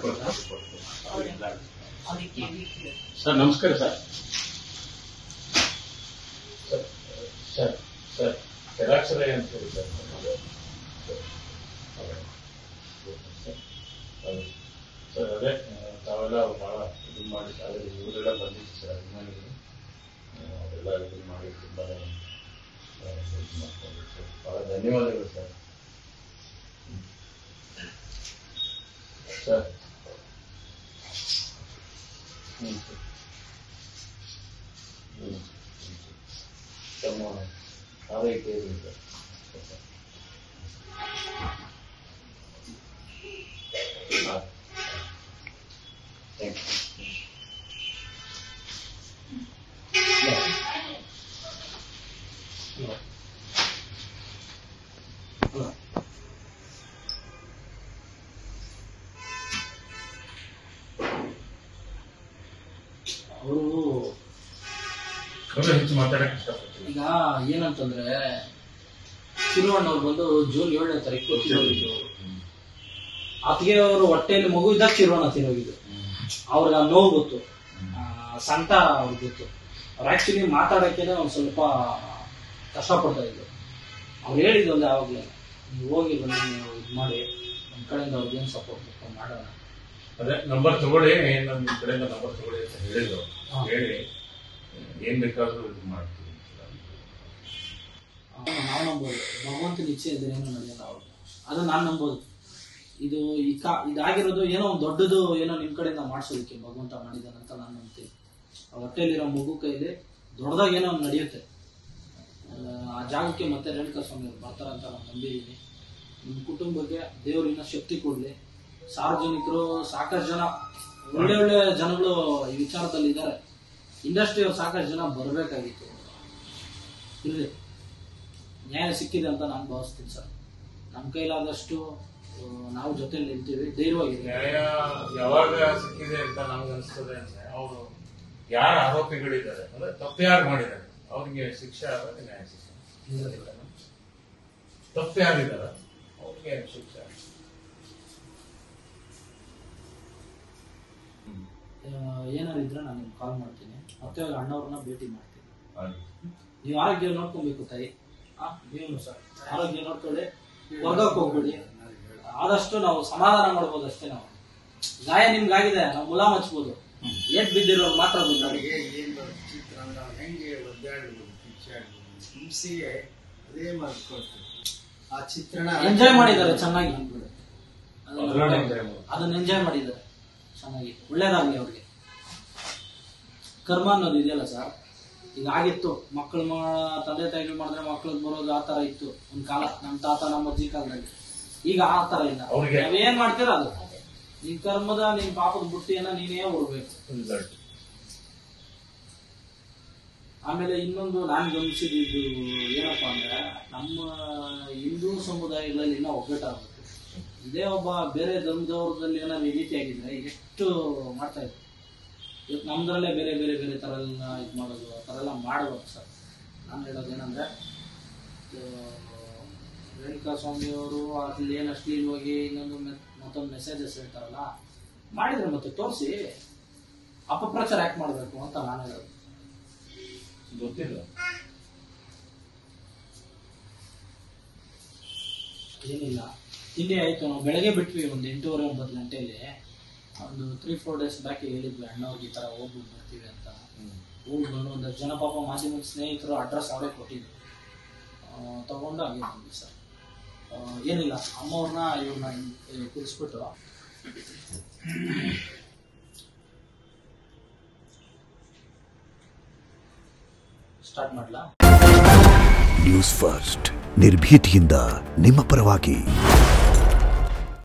ಅದಕ್ಕೆ weekly sir ನಮಸ್ಕಾರ sir sir, sir sir ಜಲಾಕ್ಷರ ಅಂತ ಹೇಳಿ ಸರ್ ಹೌದು. ಸರ್ ಅದೇ ಆ, ತಾವೆಲ್ಲ ಬಹಳ ಇದು ಮಾಡಿ ಅದೇ ಇವರೆಲ್ಲ ಬಂದಿತ್ತು ಸರ್ ಅಭಿಮಾನಿಗಳು ಆ, ಅವರೆಲ್ಲ ಇದು ಮಾಡಿ ತುಂಬ ಇದು ಮಾಡ್ಕೊಂಡು ಸರ್ ಬಹಳ ಧನ್ಯವಾದಗಳು ಸರ್ ಹ್ಮ್. ಸರ್ ಹ್ಞೂ ಸರ್ ಹ್ಞೂ ತಮ್ಮ ಆರೈಕೆ ಇರಲಿ ಸರ್ ಹಾಂ ಥ್ಯಾಂಕ್ ಯು ಅವರು ಕಮ್ಮಿ ಹೆಚ್ಚು ಮಾತಾಡಕ್ಕೆ ಇಷ್ಟಪಡ್ತೀನಿ ಈಗ ಏನಂತಂದ್ರೆ ಚಿರುವಣ್ಣವ್ರು ಬಂದು ಜೂನ್ ಏಳನೇ ತಾರೀಕು ತಿರೋಗಿದ್ದು ಆತಿಗೆ ಅವರು ಹೊಟ್ಟೆಯಲ್ಲಿ ಮಗು ಇದ್ದಾಗ ಚಿರುವಣ್ಣ ತಿರೋಗಿದ್ದು ಅವ್ರಿಗೆ ಆ ನೋವು ಗೊತ್ತು ಆ, ಸಂಕಟ ಅವ್ರಿಗೆ ಗೊತ್ತು ಅವ್ರು ಆಕ್ಚುಲಿ ಮಾತಾಡೋಕ್ಕೇನೆ ಒಂದು ಸ್ವಲ್ಪ ಕಷ್ಟಪಡ್ತಾ ಇದ್ರು ಅವ್ರು ಹೇಳಿದ್ದು ಒಂದು ಯಾವಾಗಲೇ ನೀವು ಹೋಗಿ ಬನ್ನಿ ನೀವು ಇದು ಮಾಡಿ ನಮ್ಮ ಕಡೆಯಿಂದ ಅವ್ರಿಗೆ ಏನು ಸಪೋರ್ಟ್ ಬೇಕು ಮಾಡೋಣ ಅದೇ ನಂಬರ್ ತಗೊಳ್ಳಿ ಏನ್ ನಮ್ಮ ಕಡೆಯಿಂದ ನಂಬರ್ ತಗೊಳ್ಳಿ ಅಂತ ಹೇಳಿದ್ರು ಹಾ. ಹೇಳಿ ಏನ್ ಬೇಕಾದ್ರೂ ಇದು ಮಾಡ್ತೀವಿ ಅವ್ನು ನಾವು ನಂಬೋದು ಭಗವಂತನ ಇಚ್ಛೆ ಇದ್ರೆ ಏನೂ ನಡೆಯಲ್ಲ ಅವ್ರು ಅದು ನಾನು ನಂಬೋದು ಇದು ಈ ಕಾ ಇದಾಗಿರೋದು ಏನೋ ಒಂದು ದೊಡ್ಡದು ಏನೋ ನಿಮ್ಮ ಕಡೆಯಿಂದ ಮಾಡಿಸೋದಕ್ಕೆ ಭಗವಂತ ಮಾಡಿದಾನಂತ ನಾನು ನಂಬ್ತೀನಿ ಆ ಹೊಟ್ಟೆಲಿರೋ ಮಗು ಕೈಲಿ ದೊಡ್ಡದಾಗ ಏನೋ ಒಂದು ನಡೆಯುತ್ತೆ ಆ, ಆ ಜಾಗಕ್ಕೆ ಮತ್ತೆ ರೇಣುಕಾ ಸ್ವಾಮಿ ಅವ್ರು ಬರ್ತಾರಂತ ನಾನು ನಂಬಿದ್ದೀನಿ ನಿಮ್ಮ ಕುಟುಂಬಕ್ಕೆ ದೇವ್ರು ಇನ್ನೂ ಶಕ್ತಿ ಕೊಡಲಿ ಸಾರ್ವಜನಿಕರು ಸಾಕಷ್ಟು ಜನ ಒಳ್ಳೆ ಒಳ್ಳೆ ಜನಗಳು ಈ ವಿಚಾರದಲ್ಲಿ ಇದ್ದಾರೆ ಇಂಡಸ್ಟ್ರಿಯವ್ರು ಸಾಕಷ್ಟು ಜನ ಬರಬೇಕಾಗಿತ್ತು ಇರಲಿ ನ್ಯಾಯ ಸಿಕ್ಕಿದೆ ಅಂತ ನಾನು ಭಾವಿಸ್ತೀನಿ ಸರ್ ನಮ್ಮ ಕೈಲಾದಷ್ಟು ಆ, ನಾವು ಜೊತೆಲಿ ನಿಲ್ತೀವಿ ಧೈರ್ಯವಾಗಿರಿ ನ್ಯಾಯ ಯಾವಾಗ ಸಿಕ್ಕಿದೆ ಅಂತ ನಮ್ಗೆ ಅನಿಸ್ತದೆ ಅಂದ್ರೆ ಅವರು ಯಾರ ಆರೋಪಿಗಳಿದ್ದಾರೆ ಅಂದ್ರೆ ತಪ್ಪು ಯಾರು ಮಾಡಿದ್ದಾರೆ ಅವ್ರಿಗೆ ಶಿಕ್ಷೆ ಆದಾಗ ನ್ಯಾಯ ಸಿಗ್ತದೆ ತಪ್ಪು ಯಾರಿದ್ದಾರೆ ಅವ್ರಿಗೆ ಶಿಕ್ಷೆ ಆಗ್ತದೆ. ಆ, ಏನಾದ್ರು ಇದ್ರೆ ನಾನು ನಿಮ್ಗೆ ಕಾಲ್ ಮಾಡ್ತೀನಿ ಮತ್ತೆ ಇವಾಗ ಅಣ್ಣವ್ರನ್ನ ಭೇಟಿ ಮಾಡ್ತೀನಿ ಆಯ್ತು. ನೀವು ಆರೋಗ್ಯ ನೋಡ್ಕೊಬೇಕು ತಾಯಿ ಆ, ನೀವು ಸರ್ ಆರೋಗ್ಯ ನೋಡ್ಕೊಳ್ಳಿ ಹೊರಗಕ್ಕೆ ಹೋಗ್ಬೇಡಿ ಆದಷ್ಟು ನಾವು ಸಮಾಧಾನ ಮಾಡ್ಬೋದು ಅಷ್ಟೇ ನಾವು ಗಾಯ ನಿಮ್ಗಾಗಿದೆ ನಾವು ಮುಲಾಮ್ ಹಚ್ಬೋದು ಏಟ್ ಬಿದ್ದಿರೋರು ಮಾತ್ರ ಗೊತ್ತಾಗಿ ನನಗೆ ಏನು ಚಿತ್ರಾನ್ನ ಹೆಂಗೆ ಒದ್ದಾಡ್ಬೋದು ಕಿಚ್ಚಾಡ್ಬೋದು ಹಿಂಸೆಗೆ ಅದೇ ಮಾಡ್ಕೊಳ್ತಾರೆ ಆ ಚಿತ್ರಣ ಎಂಜಾಯ್ ಮಾಡಿದ್ದಾರೆ ಚೆನ್ನಾಗಿ ಅದ್ರಲ್ಲೇ enjoy ಮಾಡೋದು. ಅದನ್ನ ಎಂಜಾಯ್ ಮಾಡಿದ್ದಾರೆ ಚೆನ್ನಾಗಿ ಒಳ್ಳೇದಾಗ್ಲಿ ಅವ್ರಿಗೆ ಕರ್ಮ ಅನ್ನೋದು ಇದೆಯಲ್ಲ ಸರ್ ಈಗ ಆಗಿತ್ತು ಮಕ್ಕಳು ಮಾ ತಂದೆ ತಾಯಿಗಳು ಮಾಡಿದ್ರೆ ಮಕ್ಳಿಗೆ ಬರೋದು ಆ ತರ ಇತ್ತು ಒಂದ್ ಕಾಲ ನಮ್ಮ ತಾತ ನಮ್ಮ ಅಜ್ಜಿ ಕಾಲದಲ್ಲಿ ಈಗ ಆ ತರ ಇಲ್ಲ ಅವ್ರಿಗೆ- ನಾವೇನ್ ಮಾಡ್ತೀರ ಅದು ನಿನ್ ಕರ್ಮದ ನಿನ್ ಪಾಪದ ಬುಟ್ಟಿಯನ್ನ ನೀನೇ ಉಡ್ಬೇಕು Result. ಆಮೇಲೆ ಇನ್ನೊಂದು ನಾನು ಗಮನಿಸಿದ್ದು ಏನಪ್ಪಾ ಅಂದ್ರೆ ನಮ್ಮ ಹಿಂದೂ ಸಮುದಾಯಗಳಲ್ಲಿ ಇನ್ನೂ ಒಗ್ಗಟ್ಟಾಗಬೇಕು ಇದೇ ಒಬ್ಬ ಬೇರೆ ಧರ್ಮದವ್ರದಲ್ಲಿ ಏನಾದ್ರು ಈ ರೀತಿ ಆಗಿದ್ರೆ ಎಷ್ಟು ಮಾಡ್ತಾ ಇದ್ರು ಇವತ್ತು ನಮ್ದ್ರಲ್ಲೇ ಬೇರೆ ಬೇರೆ ಬೇರೆ ಥರ ಎಲ್ಲ ಇದು ಮಾಡೋದು ಆ ಥರ ಎಲ್ಲ ಮಾಡಬಾರ್ದು ಸರ್ ನಾನು ಹೇಳೋದು ಏನಂದ್ರೆ ರೇಣುಕಾ ಸ್ವಾಮಿಯವರು ಅಲ್ಲಿ ಏನು ಅಶ್ಲೀಲವಾಗಿ ಇನ್ನೊಂದು ಮೆ- ಮತ್ತೊಂದು ಮೆಸೇಜಸ್ ಹೇಳ್ತಾರಲ್ಲ ಮಾಡಿದ್ರೆ ಮತ್ತೆ ತೋರಿಸಿ ಅಪಪ್ರಚಾರ ಯಾಕೆ ಮಾಡಬೇಕು ಅಂತ ನಾನು ಹೇಳೋದು ಗೊತ್ತಿಲ್ಲ ಏನಿಲ್ಲ ತಿಂಡಿ ಆಯ್ತು ನಾವು ಬೆಳಗ್ಗೆ ಬಿಟ್ವಿ ಒಂದು ಎಂಟೂವರೆ ಒಂಬತ್ತು ಗಂಟೆಯಲ್ಲಿ ಒಂದು ತ್ರೀ ಫೋರ್ ಡೇಸ್ ಬ್ಯಾಕ್ ಹೇಳಿದ್ವಿ ಅಣ್ಣವ್ರಿಗೆ ಈ ಥರ ಹೋಗ್ಬಿಟ್ಟು ಬರ್ತೀವಿ ಅಂತ ಹೋಗಿ ಬಂದು ಒಂದಷ್ಟು ಜನ ಪಾಪ ಮಾಧ್ಯಮದ ಸ್ನೇಹಿತರು ಅಡ್ರೆಸ್ ಅವರೇ ಕೊಟ್ಟಿದ್ರು ಆ, ತಗೊಂಡು ಹಾಗೆ ಬಂದ್ವಿ ಸರ್ ಆ, ಏನಿಲ್ಲ ಅಮ್ಮವ್ರನ್ನ ಇವ್ರನ್ನ ಇಲ್ಲಿ ಕೂರಿಸ್ಬಿಟ್ಟು ಸ್ಟಾರ್ಟ್ ಮಾಡ್ಲಾ ನ್ಯೂಸ್ ಫಸ್ಟ್ ನಿರ್ಭೀತಿಯಿಂದ ನಿಮ್ಮ ಪರವಾಗಿ